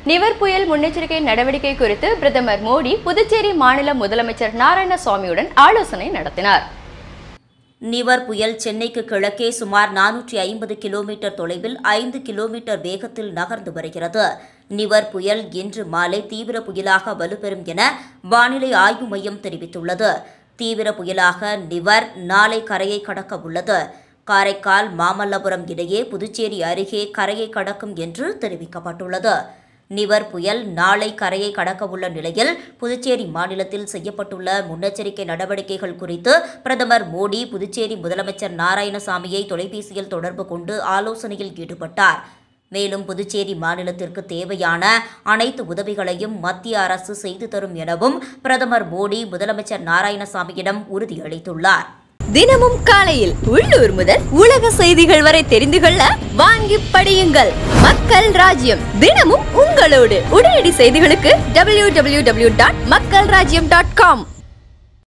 நிவர் புயல் முன்னெச்சரிக்கை நடவடிக்கை குறித்து பிரதமர் மோடி புதுச்சேரி மாநில முதலமைச்சர் நாராயணசுவாமியுடன் ஆலோசனை நடத்தினார் நிவர் புயல் சென்னைக்கு கிழக்கே சுமார் நானூற்றி ஐம்பது கிலோமீட்டர் தொலைவில் ஐந்து கிலோமீட்டர் வேகத்தில் நகர்ந்து வருகிறது நிவர் புயல் இன்று மாலை தீவிர புயலாக வலுப்பெறும் என வானிலை ஆய்வு மையம் தெரிவித்துள்ளது தீவிர புயலாக நிவர் நாளை கரையை கடக்க உள்ளது காரைக்கால் மாமல்லபுரம் இடையே புதுச்சேரி அருகே கரையை கடக்கும் என்று தெரிவிக்கப்பட்டுள்ளது நிவர் புயல் நாளை கரையை கடக்க உள்ள நிலையில் புதுச்சேரி மாநிலத்தில் செய்யப்பட்டுள்ள முன்னெச்சரிக்கை நடவடிக்கைகள் குறித்து பிரதமர் மோடி புதுச்சேரி முதலமைச்சர் நாராயணசாமியை தொலைபேசியில் தொடர்பு கொண்டு ஆலோசனையில் ஈடுபட்டார் மேலும் புதுச்சேரி மாநிலத்திற்கு தேவையான அனைத்து உதவிகளையும் மத்திய அரசு செய்து தரும் எனவும் பிரதமர் மோடி முதலமைச்சர் நாராயணசாமியிடம் உறுதியளித்துள்ளார் தினமும் காலையில் உள்ளூர் முதல் உலக செய்திகள் வரை தெரிந்து கொள்ள வாங்கி படியுங்கள் மக்கள் ராஜ்யம் தினமும் உங்களோடு உடனடி செய்திகளுக்கு டபிள்யூ டபிள்யூ டபிள்யூ டாட் மக்கள் ராஜ்யம் டாட் காம்